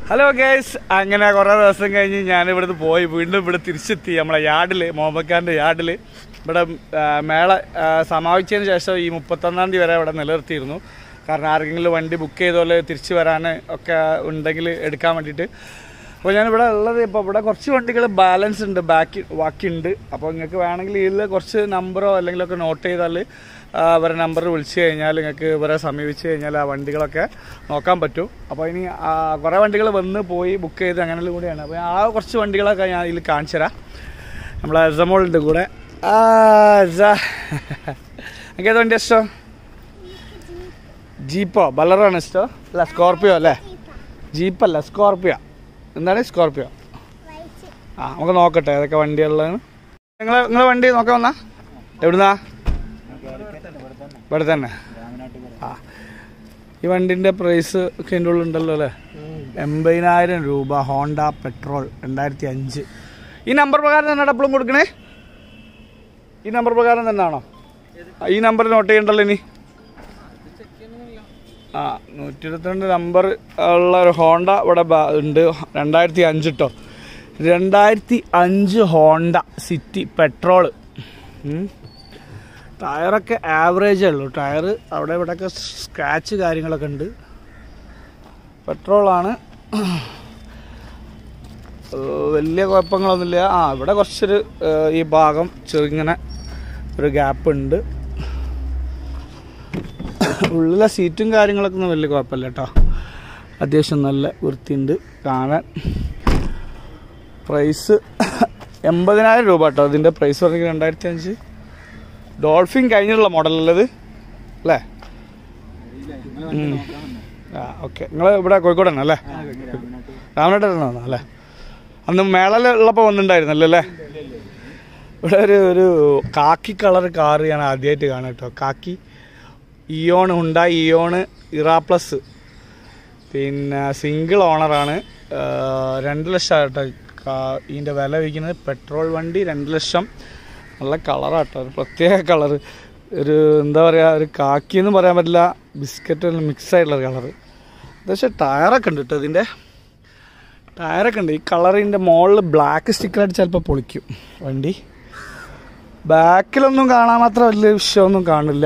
Hello guys അങ്ങനെ കുറേ ദിവസം കഴിഞ്ഞ് ഞാൻ ഇവിടുന്ന് പോയി വീണ്ടും ഇവിടെ തിരിച്ചെത്തി നമ്മളെ യാർഡിൽ മുഹമ്മദ് യാർഡിൽ ഇവിടെ ആ, മേള ആ, സമാപിച്ചതിന് ശേഷം ഈ മുപ്പത്തൊന്നാം തീയതി വരെ ഇവിടെ നിലനിർത്തിയിരുന്നു കാരണം ആർക്കെങ്കിലും വണ്ടി ബുക്ക് ചെയ്ത പോലെ തിരിച്ചു വരാൻ ഒക്കെ ഉണ്ടെങ്കിൽ എടുക്കാൻ വേണ്ടിയിട്ട് അപ്പോൾ ഞാനിവിടെ ഉള്ളത് ഇപ്പോൾ ഇവിടെ കുറച്ച് വണ്ടികൾ ബാലൻസ് ഉണ്ട് ബാക്കി ബാക്കിയുണ്ട് അപ്പോൾ നിങ്ങൾക്ക് വേണമെങ്കിൽ ഇതിൽ കുറച്ച് നമ്പറോ അല്ലെങ്കിലൊക്കെ നോട്ട് ചെയ്താൽ ആ, ഇവരെ നമ്പർ വിളിച്ചു കഴിഞ്ഞാൽ നിങ്ങൾക്ക് ഇവരെ സമീപിച്ച് കഴിഞ്ഞാൽ ആ വണ്ടികളൊക്കെ നോക്കാൻ പറ്റും അപ്പോൾ ഇനി ആ, കുറേ വണ്ടികൾ വന്ന് പോയി ബുക്ക് ചെയ്ത് അങ്ങനെ കൂടിയാണ് അപ്പോൾ ആ കുറച്ച് വണ്ടികളൊക്കെ ഞാൻ ഇതിൽ കാണിച്ചു തരാം നമ്മളെ എസമോളുണ്ട് കൂടെ ആ എനിക്ക് ഏത് വണ്ടി ഇഷ്ടം ജീപ്പോ ബലറാണ് ഇഷ്ടം അല്ല സ്കോർപ്പിയോ അല്ലേ ജീപ്പല്ല സ്കോർപ്പിയോ എന്താണ് സ്കോർപ്പിയോ ആ നമുക്ക് നോക്കട്ടെ ഏതൊക്കെ വണ്ടിയുള്ളതാണ് നിങ്ങൾ നിങ്ങളെ വണ്ടി നോക്കാൻ വന്നാ എവിടുന്നാ ഇവിടെ തന്നെ ആ ഈ വണ്ടിൻ്റെ പ്രൈസ് ഒക്കെ എൻ്റെ ഉള്ളിൽ ഉണ്ടല്ലോ അല്ലേ എൺപതിനായിരം രൂപ ഹോണ്ട പെട്രോൾ രണ്ടായിരത്തി അഞ്ച് ഈ നമ്പർ പ്രകാരം തന്നെ എപ്പോഴും കൊടുക്കണേ ഈ നമ്പർ പ്രകാരം തന്നെയാണോ ആ, ഈ നമ്പർ നോട്ട് ചെയ്യണ്ടല്ലോ ഇനി ആ നൂറ്റി ഇരുപത്തിരണ്ട് നമ്പർ ഉള്ള ഒരു ഹോണ്ട ഇവിടെ ബ- ഉണ്ട് രണ്ടായിരത്തി അഞ്ച് കേട്ടോ രണ്ടായിരത്തി അഞ്ച് ഹോണ്ട സിറ്റി പെട്രോള് ഉം. ടയറൊക്കെ ആവറേജേ ഉള്ളൂ ടയർ അവിടെ ഇവിടെയൊക്കെ സ്ക്രാച്ച് കാര്യങ്ങളൊക്കെ ഉണ്ട് പെട്രോളാണ് ഏഹ് വലിയ കുഴപ്പങ്ങളൊന്നുമില്ല ആ ഇവിടെ കുറച്ചൊരു ഏഹ് ഈ ഭാഗം ചെറുങ്ങനെ ഒരു ഗ്യാപ്പ് ഉണ്ട് ഉള്ളിലെ സീറ്റും കാര്യങ്ങളൊക്കെ ഒന്നും വലിയ കുഴപ്പമില്ല കേട്ടോ അത്യാവശ്യം നല്ല വൃത്തിയുണ്ട് കാണാൻ പ്രൈസ് എൺപതിനായിരം രൂപ കേട്ടോ ഇതിൻ്റെ പ്രൈസ് പറഞ്ഞെങ്കിൽ രണ്ടായിരത്തി അഞ്ച് ഡോൾഫിൻ കഴിഞ്ഞിട്ടുള്ള മോഡലല്ലത് അല്ലേ ഉം. ആ ഓക്കെ നിങ്ങൾ ഇവിടെ കോഴിക്കോട് തന്നെ അല്ലേ രാമനാട്ടാണ് അല്ലേ അന്ന് മേളയിലുള്ളപ്പോൾ വന്നിട്ടുണ്ടായിരുന്നല്ലോ അല്ലേ ഇവിടെ ഒരു ഒരു കാക്കി കളർ കാർ ഞാൻ ആദ്യമായിട്ട് കാണാം കേട്ടോ കാക്കി Eon Hyundai Eon Era plus പിന്നെ സിംഗിൾ ഓണറാണ് രണ്ട് ലക്ഷം കേട്ടോ കാ- ഇതിൻ്റെ വില വയ്ക്കുന്നത് പെട്രോൾ വണ്ടി രണ്ട് ലക്ഷം നല്ല കളറാട്ടോ ഒരു പ്രത്യേക കളർ ഒരു എന്താ പറയുക ഒരു കാക്കി എന്ന് പറയാൻ പറ്റില്ല ബിസ്ക്കറ്റ് മിക്സ് ആയിട്ടുള്ള കളറ് പക്ഷേ ടയറൊക്കെ ഉണ്ട് കേട്ടോ ഇതിൻ്റെ ടയറൊക്കെ ഉണ്ട് ഈ കളറിൻ്റെ മുകളിൽ ബ്ലാക്ക് സ്റ്റിക്കർ അടിച്ച് ചിലപ്പോൾ പൊളിക്കും വണ്ടി ബാക്കിലൊന്നും കാണാൻ മാത്രം വലിയ വിഷയമൊന്നും കാണില്ല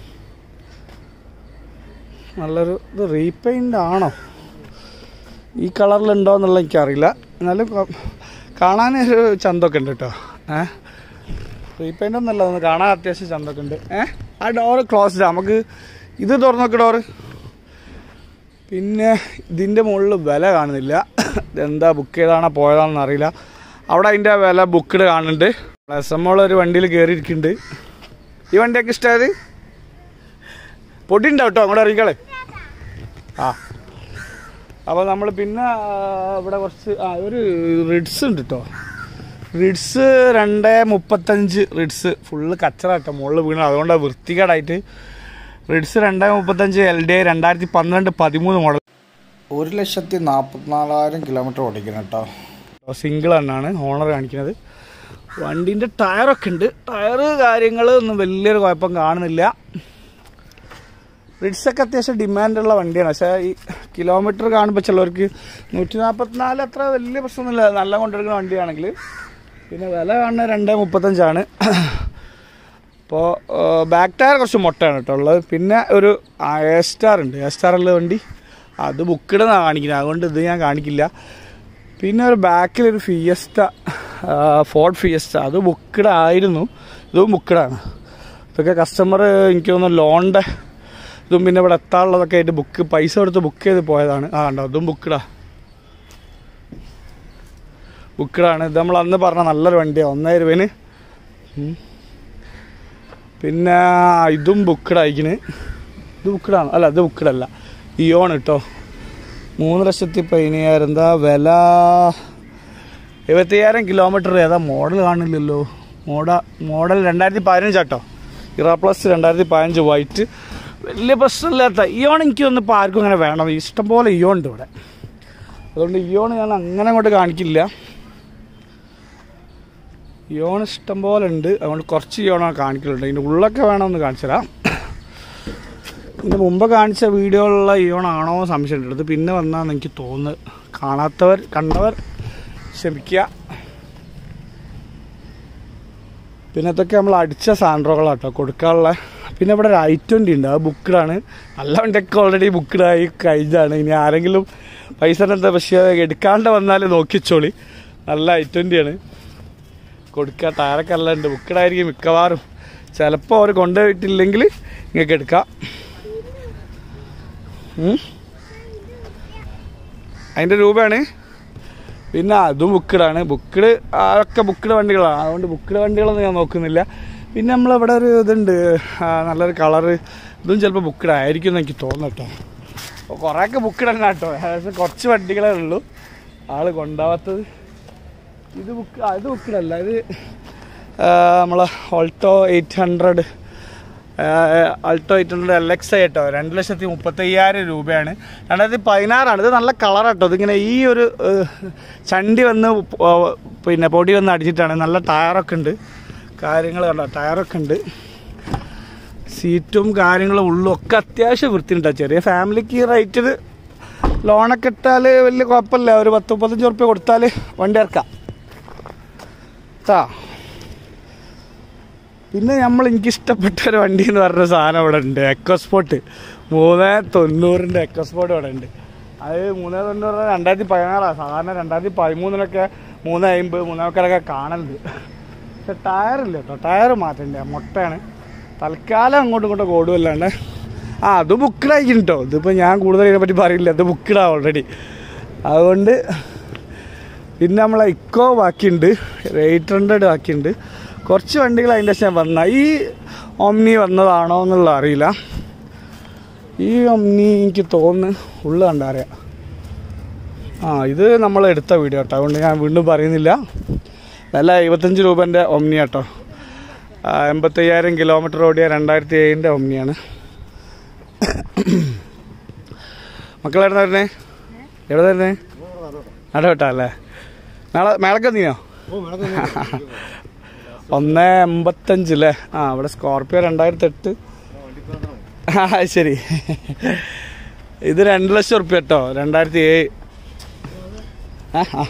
നല്ലൊരു ഇത് റീപെയിൻ്റ് ആണോ ഈ കളറിലുണ്ടോ എന്നുള്ള എനിക്കറിയില്ല എന്നാലും കൊ- കാണാൻ ഒരു ചന്തൊക്കെ ഉണ്ട് കേട്ടോ ഏ റീപെയിൻ്റ് ഒന്നല്ല ഒന്ന് കാണാൻ അത്യാവശ്യം ചന്തൊക്കെ ഉണ്ട് ഏ ആ ഡോറ് ക്ലോസ്ഡ് നമുക്ക് ഇത് തുറന്നു നോക്ക് ഡോറ് പിന്നെ ഇതിൻ്റെ മുകളിൽ വില കാണുന്നില്ല ഇതെന്താ ബുക്ക് ചെയ്താണോ പോയതാണെന്ന് അറിയില്ല അവിടെ അതിൻ്റെ വില ബുക്ക്ഡ് കാണുന്നുണ്ട് എസ് എം ഒരു വണ്ടിയിൽ കയറിയിരിക്കുന്നുണ്ട് ഈ വണ്ടിയൊക്കെ ഇഷ്ടമായത് പൊടി ഉണ്ടാവും കേട്ടോ അങ്ങോട്ട് ഇറങ്ങിക്കളെ ആ അപ്പോൾ നമ്മൾ പിന്നെ ആ, ഇവിടെ കുറച്ച് ആ ഒരു റിഡ്സ് ഉണ്ട് കേട്ടോ റിഡ്സ് രണ്ട് മുപ്പത്തഞ്ച് റിഡ്സ് ഫുള്ള് കച്ചറ കേട്ടോ മുകളിൽ വീണ അതുകൊണ്ട് വൃത്തികേടായിട്ട് റിഡ്സ് രണ്ട് മുപ്പത്തഞ്ച് എൽ ഡി ഐ രണ്ടായിരത്തി പന്ത്രണ്ട് പതിമൂന്ന് മോഡൽ ഒരു ലക്ഷത്തി നാൽപ്പത്തിനാലായിരം കിലോമീറ്റർ ഓടിക്കണം കേട്ടോ സിംഗിൾ തന്നെയാണ് ഓണർ കാണിക്കുന്നത് വണ്ടീൻ്റെ ടയറൊക്കെ ഉണ്ട് ടയറ് കാര്യങ്ങൾ ഒന്നും വലിയൊരു കുഴപ്പം കാണുന്നില്ല റിഡ്സൊക്കെ അത്യാവശ്യം ഡിമാൻഡുള്ള വണ്ടിയാണ് പക്ഷേ ഈ കിലോമീറ്റർ കാണുമ്പോൾ ചിലവർക്ക് നൂറ്റി നാൽപ്പത്തിനാല് അത്ര വലിയ പ്രശ്നമൊന്നുമില്ല നല്ല കൊണ്ടെടുക്കുന്ന വണ്ടിയാണെങ്കിൽ പിന്നെ വില കാണുന്നത് രണ്ട് മുപ്പത്തഞ്ചാണ് അപ്പോൾ ബാക്ക് ടയർ കുറച്ച് മൊട്ടയാണ് കേട്ടോ ഉള്ളത് പിന്നെ ഒരു എ സ്റ്റാർ ഉണ്ട് എ സ്റ്റാർ ഉള്ള വണ്ടി അത് ബുക്കിഡ് എന്നാണ് കാണിക്കുന്നത് അതുകൊണ്ട് ഇത് ഞാൻ കാണിക്കില്ല പിന്നെ ഒരു ബാക്കിലൊരു ഫിയസ്റ്റ ഫോർഡ് ഫിയസ്റ്റ അത് ബുക്കിഡ് ആയിരുന്നു ഇതും ബുക്കിഡാണ് ഇതൊക്കെ കസ്റ്റമർ എനിക്ക് തോന്നുന്നു ലോണിൻ്റെ ഇതും പിന്നെ ഇവിടെ എത്താനുള്ളതൊക്കെ ആയിട്ട് ബുക്ക് പൈസ കൊടുത്ത് ബുക്ക് ചെയ്ത് പോയതാണ് ആ ഉണ്ടോ അതും ബുക്കിടാ ബുക്കിടാണ് ഇത് നമ്മൾ അന്ന് പറഞ്ഞ നല്ലൊരു വണ്ടിയാണ് ഒന്നേ രൂപന് ഉം. പിന്നെ ഇതും ബുക്കിഡ് അയക്കണ് ഇത് ബുക്കിഡാണ് അല്ല ഇത് ബുക്കിഡല്ല ഇയോൺ കേട്ടോ മൂന്ന് ലക്ഷത്തി പതിനയ്യായിരം എന്താ വില എഴുപത്തയ്യായിരം കിലോമീറ്റർ ഏതാ മോഡൽ കാണില്ലല്ലോ മോഡ മോഡൽ രണ്ടായിരത്തി പതിനഞ്ച് കേട്ടോ ഇറാ പ്ലസ് രണ്ടായിരത്തി പതിനഞ്ച് വൈറ്റ് വലിയ പ്രശ്നമില്ലാത്ത ഇയോൺ എനിക്ക് തോന്നുന്നു ഇപ്പോൾ ആർക്കും അങ്ങനെ വേണം ഇഷ്ടംപോലെ ഇയോൺ ഉണ്ട് ഇവിടെ അതുകൊണ്ട് ഇയോൺ ഞാൻ അങ്ങനെ അങ്ങോട്ട് കാണിക്കില്ല ഇയോൺ ഇഷ്ടംപോലെ ഉണ്ട് അതുകൊണ്ട് കുറച്ച് ഇയോണാണ് കാണിക്കലുണ്ട് ഇതിൻ്റെ ഉള്ളൊക്കെ വേണമെന്ന് കാണിച്ചു തരാം ഇതിന് മുമ്പ് കാണിച്ച വീഡിയോയിലുള്ള ഇയോൺ ആണോ സംശയമുണ്ട് ഇത് പിന്നെ വന്നാന്ന് എനിക്ക് തോന്നുന്നത് കാണാത്തവർ കണ്ടവർ ക്ഷമിക്കുക പിന്നെ ഇതൊക്കെ നമ്മൾ അടിച്ച സാൻഡ്രോകളാട്ടോ കൊടുക്കാനുള്ള പിന്നെ ഇവിടെ ഒരു ഐ ട്വൻ്റി ഉണ്ട് അത് ബുക്ക്ഡാണ് നല്ല വണ്ടിയൊക്കെ ഓൾറെഡി ബുക്ക്ഡായി കഴിഞ്ഞാണ് ഇനി ആരെങ്കിലും പൈസ എന്താ പക്ഷേ എടുക്കാണ്ട് വന്നാൽ നോക്കിച്ചോളി നല്ല ഐ ട്വൻ്റിയാണ് കൊടുക്കുക ടയറൊക്കെ എല്ലാം ഉണ്ട് ബുക്ക്ഡായിരിക്കും മിക്കവാറും ചിലപ്പോൾ അവർ കൊണ്ടുപോയിട്ടില്ലെങ്കിൽ നിങ്ങൾക്ക് എടുക്കാം ഉം. അതിൻ്റെ രൂപയാണ് പിന്നെ അതും ബുക്ക്ഡാണ് ബുക്ക്ഡ് അതൊക്കെ ബുക്ക്ഡ് വണ്ടികളാണ് അതുകൊണ്ട് ബുക്ക്ഡ് വണ്ടികളൊന്നും ഞാൻ നോക്കുന്നില്ല പിന്നെ നമ്മളിവിടെ ഒരു ഇതുണ്ട് ആ, നല്ലൊരു കളറ് ഇതും ചിലപ്പോൾ ബുക്ക്ഡ് ആയിരിക്കും എന്ന് എനിക്ക് തോന്നുന്നു കേട്ടോ അപ്പോൾ കുറേയൊക്കെ ബുക്ക്ഡ് തന്നെ കേട്ടോ ഏകദേശം കുറച്ച് വണ്ടികളേ ഉള്ളൂ ആൾ കൊണ്ടാവാത്തത് ഇത് ബുക്ക് ആ, ഇത് ബുക്കിലല്ല ഇത് നമ്മളെ Alto eight hundred Alto eight hundred L X കേട്ടോ രണ്ട് ലക്ഷത്തി മുപ്പത്തയ്യായിരം രൂപയാണ് രണ്ടായിരത്തി പതിനാറാണ് ഇത് നല്ല കളറാട്ടോ ഇതിങ്ങനെ ഈ ഒരു ഏഹ്, ചണ്ടി വന്ന് പോ- പിന്നെ പൊടി വന്ന് അടിച്ചിട്ടാണ് നല്ല ടയറൊക്കെ ഉണ്ട് കാര്യങ്ങൾ കണ്ടോ ടയറൊക്കെ ഉണ്ട് സീറ്റും കാര്യങ്ങളും ഉള്ളും ഒക്കെ അത്യാവശ്യം വൃത്തിയുണ്ടോ ചെറിയ ഫാമിലിക്ക് ഈ റേറ്റിൽ ലോണൊക്കെ ഇട്ടാൽ വലിയ കുഴപ്പമില്ല ഒരു പത്ത് മുപ്പത്തഞ്ച് ഉറുപ്പ്യ കൊടുത്താൽ വണ്ടി ഇറക്കാം ട്ടാ പിന്നെ നമ്മൾ എനിക്ക് ഇഷ്ടപ്പെട്ട ഒരു വണ്ടി എന്ന് പറഞ്ഞ സാധനം ഇവിടെ ഉണ്ട് എക്കോസ്പോർട്ട് മൂന്ന് തൊണ്ണൂറിൻ്റെ എക്കോസ്പോർട്ട് ഇവിടെ ഉണ്ട് അത് മൂന്ന് തൊണ്ണൂറ് രണ്ടായിരത്തി പതിനാറാണ് സാധാരണ രണ്ടായിരത്തി പതിമൂന്നിലൊക്കെ മൂന്ന് അമ്പത് മൂന്നേക്കാളൊക്കെ കാണലുണ്ട് പക്ഷെ ടയറില്ല കേട്ടോ ടയർ മാറ്റണ്ടേ മുട്ടയാണ് തൽക്കാലം അങ്ങോട്ടും ഇങ്ങോട്ടും ഓടുമല്ലാണ്ട് ആ അത് ബുക്കിലായിരിക്കും കേട്ടോ ഇതിപ്പോൾ ഞാൻ കൂടുതൽ ഇതിനെപ്പറ്റി പറയില്ല അത് ബുക്കിലാണ് ഓൾറെഡി അതുകൊണ്ട് പിന്നെ നമ്മളെ ഇക്കോ ബാക്കിയുണ്ട് എയ്റ്റ് ഹൺഡ്രഡ് ബാക്കിയുണ്ട് കുറച്ച് വണ്ടികൾ അതിൻ്റെ ശേഷം വന്ന ഈ ഒമ്നി വന്നതാണോ എന്നുള്ള അറിയില്ല ഈ ഒമ്നി എനിക്ക് തോന്നുന്നു ഉള്ളു കണ്ടറിയാം ആ ഇത് നമ്മൾ എടുത്ത വീഡിയോ കേട്ടോ അതുകൊണ്ട് ഞാൻ വീണ്ടും പറയുന്നില്ല വില എഴുപത്തഞ്ച് രൂപൻ്റെ ഒമ്നി കേട്ടോ ആ, എൺപത്തയ്യായിരം കിലോമീറ്റർ ഓടിയ രണ്ടായിരത്തി ഏഴിൻ്റെ ഒമ്നിയാണ് മക്കളെവിടെ വരുന്നേ എവിടെ വരുന്നേ നടവട്ടാ അല്ലേ നാളെ മേളക്ക് നീയോ ഒന്ന് എൺപത്തഞ്ച് അല്ലേ ആ ഇവിടെ സ്കോർപ്പിയോ രണ്ടായിരത്തി എട്ട് ആ ശരി ഇത് രണ്ട് ലക്ഷം ഉറുപ്പ്യ കേട്ടോ രണ്ടായിരത്തി ഏഴ് ആ ആ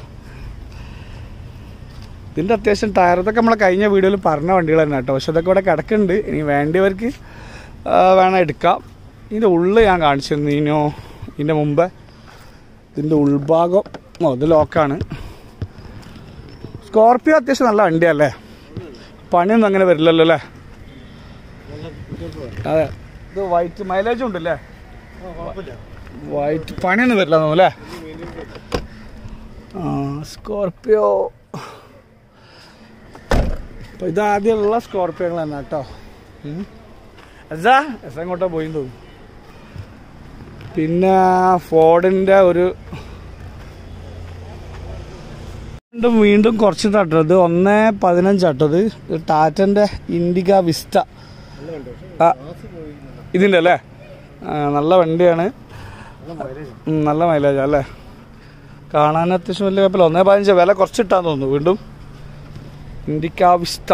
ഇതിൻ്റെ അത്യാവശ്യം ടയർ ഇതൊക്കെ നമ്മളെ കഴിഞ്ഞ വീഡിയോയിൽ പറഞ്ഞ വണ്ടികൾ തന്നെ കേട്ടോ പക്ഷെ ഇതൊക്കെ ഇവിടെ കിടക്കുന്നുണ്ട് ഇനി വേണ്ടിയവർക്ക് ആ, വേണം എടുക്കാം ഇതിൻ്റെ ഉള്ളിൽ ഞാൻ കാണിച്ചിരുന്നു ഇനിയോ ഇതിൻ്റെ മുമ്പ് ഇതിൻ്റെ ഉൾഭാഗം ഓ ഇത് ലോക്കാണ് സ്കോർപ്പിയോ അത്യാവശ്യം നല്ല വണ്ടിയല്ലേ പണിയൊന്നും അങ്ങനെ വരില്ലല്ലോ അല്ലേ അതെ ഇത് വൈറ്റ് മൈലേജും ഉണ്ടല്ലേ വൈറ്റ് പണിയൊന്നും വരില്ല തോന്നുന്നു അല്ലേ ആ സ്കോർപ്പിയോ അപ്പോൾ ഇത് ആദ്യമുള്ള സ്കോർപ്പിയോകൾ തന്നെ കേട്ടോ അസാ എസ് എങ്ങോട്ടോ പോയി തോന്നുന്നു പിന്നെ ഫോർഡിൻ്റെ ഒരു വീണ്ടും വീണ്ടും കുറച്ച് തട്ടത് ഒന്ന് പതിനഞ്ചാട്ടത് ടാറ്റൻ്റെ ഇൻഡിക വിസ്റ്റ ആ ഇതിൻ്റെ അല്ലേ ആ, നല്ല വണ്ടിയാണ് ഉം, നല്ല മൈലേജ് അല്ലേ കാണാൻ അത്യാവശ്യം വലിയ കുഴപ്പമില്ല ഒന്നേ പതിനഞ്ച് വില കുറച്ചിട്ടാന്ന് തോന്നുന്നു വീണ്ടും ഇൻഡിക്ക വിസ്റ്റ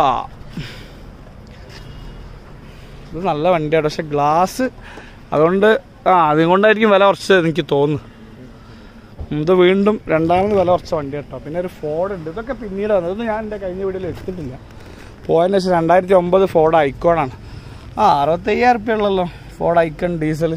ഇത് നല്ല വണ്ടിയാണ് പക്ഷെ ഗ്ലാസ് അതുകൊണ്ട് ആ അതും കൊണ്ടായിരിക്കും വില കുറച്ച് എനിക്ക് തോന്നുന്നു ഇത് വീണ്ടും രണ്ടാമത് വില കുറച്ച വണ്ടി കേട്ടോ പിന്നെ ഒരു ഫോർഡ് ഉണ്ട് ഇതൊക്കെ പിന്നീട് വന്നത് ഇതൊന്നും ഞാൻ എൻ്റെ കഴിഞ്ഞ വീഡിയോയിൽ എടുത്തിട്ടില്ല പോയതിന് ശേഷം രണ്ടായിരത്തി ഒമ്പത് ഫോർഡ് ഐക്കോണാണ് ആ അറുപത്തയ്യായിരം റുപ്യ ഉള്ളല്ലോ ഫോർഡ് ഐക്കൺ ഡീസൽ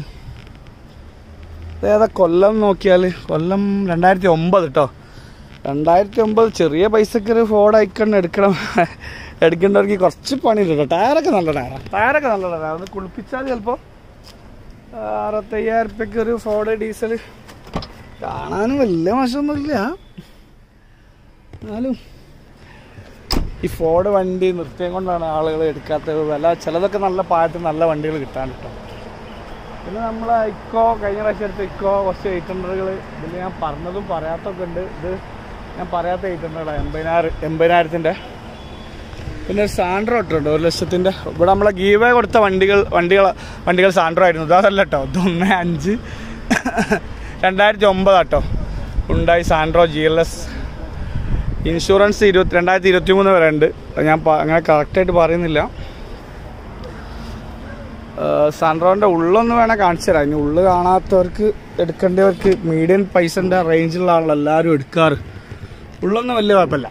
ഏതാ കൊല്ലം നോക്കിയാൽ കൊല്ലം രണ്ടായിരത്തി ഒമ്പത് കേട്ടോ രണ്ടായിരത്തി ഒമ്പത് ചെറിയ പൈസക്ക് ഒരു ഫോർഡ് ഐക്കൺ എടുക്കണം എടുക്കേണ്ടവർക്ക് കുറച്ച് പണിയുണ്ട് കേട്ടോ ടയറൊക്കെ നല്ല ടയറാണ് ടയറൊക്കെ നല്ല ടയറാണ് ഒന്ന് കുളിപ്പിച്ചാൽ ചിലപ്പോൾ അറുപത്തയ്യായിരം റുപ്യക്ക് ഒരു ഫോർഡ് ഡീസൽ കാണാനും വലിയ മോശമൊന്നുമില്ല എന്നാലും ഈ ഫോർഡ് വണ്ടി നിർത്തിയം കൊണ്ടാണ് ആളുകൾ എടുക്കാത്തത് വില ചിലതൊക്കെ നല്ല പാട്ട് നല്ല വണ്ടികൾ കിട്ടാൻ കിട്ടും പിന്നെ നമ്മൾ ഇക്കോ കഴിഞ്ഞ പ്രാവശ്യം എടുത്ത ഇക്കോ കുറച്ച് എയ്റ്റ് ഹൺഡ്രഡുകൾ ഇതിൽ ഞാൻ പറഞ്ഞതും പറയാത്തൊക്കെ ഉണ്ട് ഇത് ഞാൻ പറയാത്ത എയ്റ്റ് ഹൺഡ്രഡാണ് എൺപതിനായിരം എൺപതിനായിരത്തിൻ്റെ പിന്നെ ഒരു സാൻഡ്രോ ഇട്ടുണ്ട് ഒരു ലക്ഷത്തിൻ്റെ ഇവിടെ നമ്മളെ ഗീവേ കൊടുത്ത വണ്ടികൾ വണ്ടികൾ വണ്ടികൾ സാൻഡ്രോ ആയിരുന്നു ഇതല്ല കേട്ടോ ഇതൊന്ന് അഞ്ച് രണ്ടായിരത്തി ഒമ്പതാട്ടോ ഉണ്ടായി Santro G L S insurance ഇരുപത്തി രണ്ടായിരത്തി ഇരുപത്തി മൂന്ന് വരെ ഉണ്ട് അത് ഞാൻ പ- അങ്ങനെ കറക്റ്റായിട്ട് പറയുന്നില്ല സൺറോൻ്റെ ഉള്ളൊന്ന് വേണേൽ കാണിച്ചു തരാം ഇനി ഉള്ളു കാണാത്തവർക്ക് എടുക്കേണ്ടവർക്ക് മീഡിയം പൈസൻ്റെ റേഞ്ചിലുള്ള ആളല്ല എല്ലാവരും എടുക്കാറ് ഉള്ളൊന്നും വലിയ കുഴപ്പമില്ല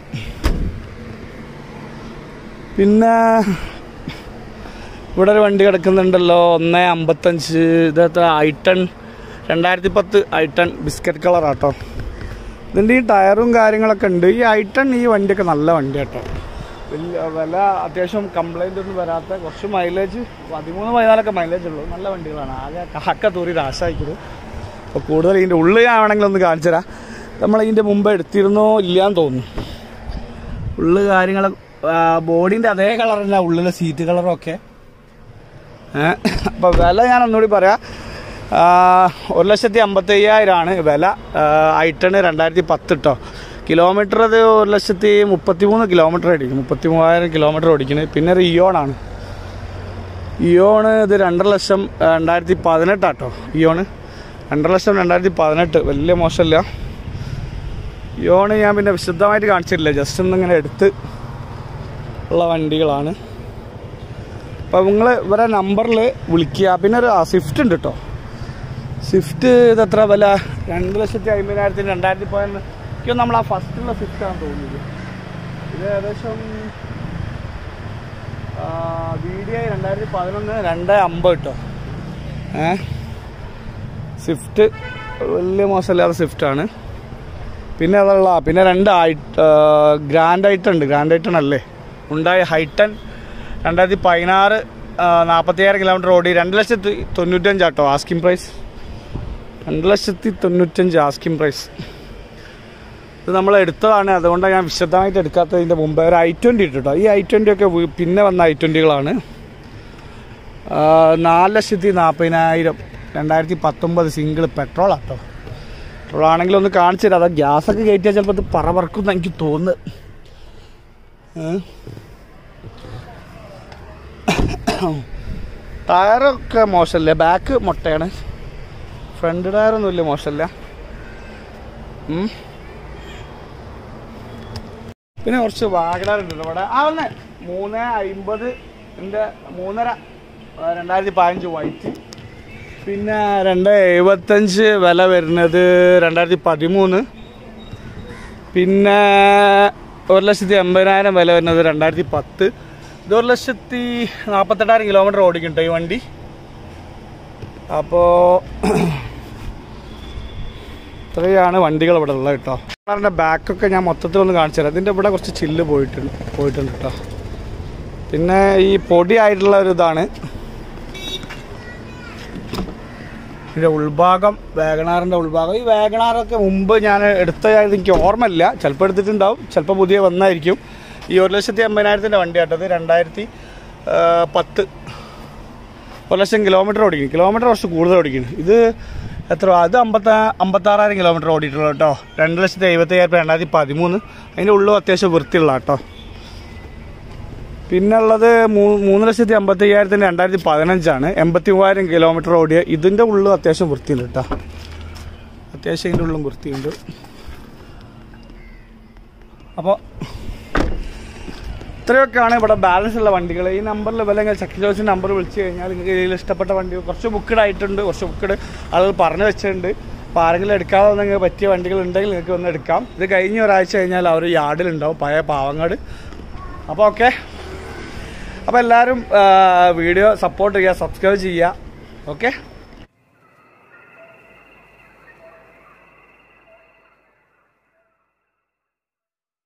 പിന്നെ ഇവിടെ ഒരു വണ്ടി കിടക്കുന്നുണ്ടല്ലോ ഒന്ന് അമ്പത്തഞ്ച് ഇതത്തെ ഐട്ടൺ രണ്ടായിരത്തി പത്ത് ഐട്ടൺ ബിസ്ക്കറ്റ് കളറാട്ടോ ഇതിൻ്റെ ഈ ടയറും കാര്യങ്ങളൊക്കെ ഉണ്ട് ഈ ഐട്ടൺ ഈ വണ്ടിയൊക്കെ നല്ല വണ്ടി കേട്ടോ വലിയ വില അത്യാവശ്യം കംപ്ലൈൻ്റ് ഒന്നും വരാത്ത കുറച്ച് മൈലേജ് പതിമൂന്ന് പതിനാലൊക്കെ മൈലേജ് ഉള്ളൂ നല്ല വണ്ടികളാണ് ആകെ കാക്ക തൂറി നാശമാക്കിയത് അപ്പോൾ കൂടുതൽ ഇതിൻ്റെ ഉള്ളിൽ ഞാൻ വേണമെങ്കിൽ ഒന്ന് കാണിച്ചു തരാം നമ്മൾ ഇതിൻ്റെ മുമ്പ് എടുത്തിരുന്നോ ഇല്ലയെന്ന് തോന്നുന്നു ഉള്ളു കാര്യങ്ങൾ ബോഡീൻ്റെ അതേ കളർ തന്നെ ഉള്ളിലെ സീറ്റ് കളറും ഒക്കെ അപ്പോൾ വില ഞാൻ ഒന്നുകൂടി പറയാം ആ, ഒരു ലക്ഷത്തി അമ്പത്തി അയ്യായിരമാണ് വില ഐട്ടണ് രണ്ടായിരത്തി പത്ത് കേട്ടോ കിലോമീറ്റർ അത് ഒരു ലക്ഷത്തി മുപ്പത്തി മൂന്ന് കിലോമീറ്റർ ഓടിക്കും മുപ്പത്തി മൂവായിരം കിലോമീറ്റർ ഓടിക്കുന്നത് പിന്നെ ഒരു ഇയോണാണ് ഇയോണ് ഇത് രണ്ടര ലക്ഷം ആ, രണ്ടായിരത്തി പതിനെട്ടാട്ടോ ഇയോണ് രണ്ടര ലക്ഷം രണ്ടായിരത്തി പതിനെട്ട് വലിയ മോശമില്ല ഇയോണ് ഞാൻ പിന്നെ വിശദമായിട്ട് കാണിച്ചിട്ടില്ല ജസ്റ്റ് ഒന്നിങ്ങനെ എടുത്ത് ഉള്ള വണ്ടികളാണ് അപ്പോൾ നിങ്ങൾ ഇവരെ നമ്പറിൽ വിളിക്കുക പിന്നെ ഒരു ആ, സ്വിഫ്റ്റ് ഉണ്ട് കേട്ടോ സ്വിഫ്റ്റ് ഇത് എത്ര വില രണ്ട് ലക്ഷത്തി അമ്പതിനായിരത്തിന് രണ്ടായിരത്തി പതിനൊന്ന് എനിക്ക് നമ്മൾ ആ ഫസ്റ്റുള്ള സ്വിഫ്റ്റാണ് തോന്നുന്നത് ഇത് ഏകദേശം വി ഡി ഐ രണ്ടായിരത്തി പതിനൊന്ന് രണ്ട് അമ്പത് കേട്ടോ ഏ സ്വിഫ്റ്റ് വലിയ മോശമില്ലാത്ത സ്വിഫ്റ്റാണ് പിന്നെ അതുള്ള പിന്നെ രണ്ട് ഗ്രാൻഡ് ഐറ്റൺ ഉണ്ട് ഗ്രാൻഡ് ഐറ്റൺ അല്ലേ ഉണ്ടായ ഹൈട്ടൺ രണ്ടായിരത്തി പതിനാറ് നാൽപ്പത്തിയായിരം കിലോമീറ്റർ ഓടി രണ്ട് ലക്ഷത്തി തൊണ്ണൂറ്റഞ്ച് ആട്ടോ ആസ്കിംഗ് പ്രൈസ് രണ്ട് ലക്ഷത്തി തൊണ്ണൂറ്റഞ്ച് ആസ്കിംഗ് പ്രൈസ് ഇത് നമ്മൾ എടുത്തതാണ് അതുകൊണ്ടാണ് ഞാൻ വിശദമായിട്ട് എടുക്കാത്തതിൻ്റെ മുമ്പ് ഒരു ഐ ട്വൻറ്റി ഇട്ടോ ഈ ഐ ട്വൻറ്റി ഒക്കെ വീ- പിന്നെ വന്ന ഐ ട്വൻറ്റികളാണ് നാല് ലക്ഷത്തി നാൽപ്പതിനായിരം രണ്ടായിരത്തി പത്തൊമ്പത് സിംഗിൾ പെട്രോൾ ആട്ടോ പെട്രോൾ ആണെങ്കിൽ ഒന്ന് കാണിച്ചു തരാം അതാ ഗ്യാസൊക്കെ കയറ്റിയാൽ ചിലപ്പോൾ ഇത് പറ പറക്കും എനിക്ക് തോന്നുന്നു ഏ? ടയറൊക്കെ മോശമല്ലേ ബാക്ക് മുട്ടയാണ് ഫ്രണ്ട് ടയറൊന്നും വലിയ മോശമല്ല ഉം. പിന്നെ കുറച്ച് വാഗണർ ഉണ്ട് ഇവിടെ ആ വന്നേ മൂന്ന് അമ്പത് എൻ്റെ മൂന്നര ആ, രണ്ടായിരത്തി പതിനഞ്ച് വൈറ്റ് പിന്നെ രണ്ട് എഴുപത്തഞ്ച് വില വരുന്നത് രണ്ടായിരത്തി പതിമൂന്ന് പിന്നെ ഒരു ലക്ഷത്തി എൺപതിനായിരം വില വരുന്നത് രണ്ടായിരത്തി പത്ത് ഇത് ഒരു ലക്ഷത്തി നാൽപ്പത്തെട്ടായിരം കിലോമീറ്റർ ഓടിക്കുന്നുണ്ട് ഈ വണ്ടി അപ്പോൾ ഇത്രയാണ് വണ്ടികൾ ഇവിടെ ഉള്ളത് കേട്ടോ കാറിൻ്റെ ബാക്കൊക്കെ ഞാൻ മൊത്തത്തിൽ ഒന്ന് കാണിച്ചു തരാം ഇതിൻ്റെ ഇവിടെ കുറച്ച് ചില്ല് പോയിട്ടുണ്ട് പോയിട്ടുണ്ട് കേട്ടോ പിന്നെ ഈ പൊടി ആയിട്ടുള്ള ഒരു ഇതാണ് ഇതിൻ്റെ ഉൾഭാഗം വേഗണാറിൻ്റെ ഉൾഭാഗം ഈ വേഗണാറൊക്കെ മുമ്പ് ഞാൻ എടുത്തതായത് എനിക്ക് ഓർമ്മയില്ല ചിലപ്പോൾ എടുത്തിട്ടുണ്ടാവും ചിലപ്പോൾ പുതിയ വന്നായിരിക്കും ഈ ഒരു ലക്ഷത്തി അമ്പതിനായിരത്തിൻ്റെ വണ്ടി ആട്ടത് രണ്ടായിരത്തി ആ, പത്ത് ഒരു ലക്ഷം കിലോമീറ്റർ ഓടിക്കും കിലോമീറ്റർ കുറച്ച് കൂടുതൽ ഓടിക്കുന്നു ഇത് എത്ര അത് അമ്പത്ത അമ്പത്താറായിരം കിലോമീറ്റർ ഓടിയിട്ടുള്ളൂ കേട്ടോ രണ്ട് ലക്ഷത്തി എഴുപത്തയ്യായിരം രണ്ടായിരത്തി പതിമൂന്ന് അതിൻ്റെ ഉള്ളും അത്യാവശ്യം വൃത്തിയുള്ള കേട്ടോ പിന്നെ ഉള്ളത് മൂ- മൂന്ന് ലക്ഷത്തി അമ്പത്തി അയ്യായിരത്തിന് രണ്ടായിരത്തി പതിനഞ്ചാണ് എൺപത്തി മൂവായിരം കിലോമീറ്റർ ഓടിയ ഇതിൻ്റെ ഉള്ളും അത്യാവശ്യം വൃത്തിയുണ്ട് കേട്ടോ അത്യാവശ്യം ഇതിൻ്റെ ഉള്ളും വൃത്തിയുണ്ട് അപ്പോൾ ഇത്രയൊക്കെയാണ് ഇവിടെ ബാലൻസ് ഉള്ള വണ്ടികൾ ഈ നമ്പറിൽ വില ചക്കി ജോസിൻ്റെ നമ്പർ വിളിച്ചു കഴിഞ്ഞാൽ നിങ്ങൾക്ക് ഇതിൽ ഇഷ്ടപ്പെട്ട വണ്ടി കുറച്ച് ബുക്കഡ് ആയിട്ടുണ്ട് കുറച്ച് ബുക്കഡ് ആളുകൾ പറഞ്ഞു വെച്ചിട്ടുണ്ട് അപ്പോൾ ആരെങ്കിലും എടുക്കാതെ നിങ്ങൾക്ക് പറ്റിയ വണ്ടികൾ ഉണ്ടെങ്കിൽ നിങ്ങൾക്ക് വന്ന് എടുക്കാം ഇത് കഴിഞ്ഞ ഒരാഴ്ച കഴിഞ്ഞാൽ അവർ യാർഡിലുണ്ടാവും പഴയ പാവങ്ങാട് അപ്പോൾ ഓക്കെ അപ്പോൾ എല്ലാവരും വീഡിയോ സപ്പോർട്ട് ചെയ്യുക സബ്സ്ക്രൈബ് ചെയ്യുക ഓക്കെ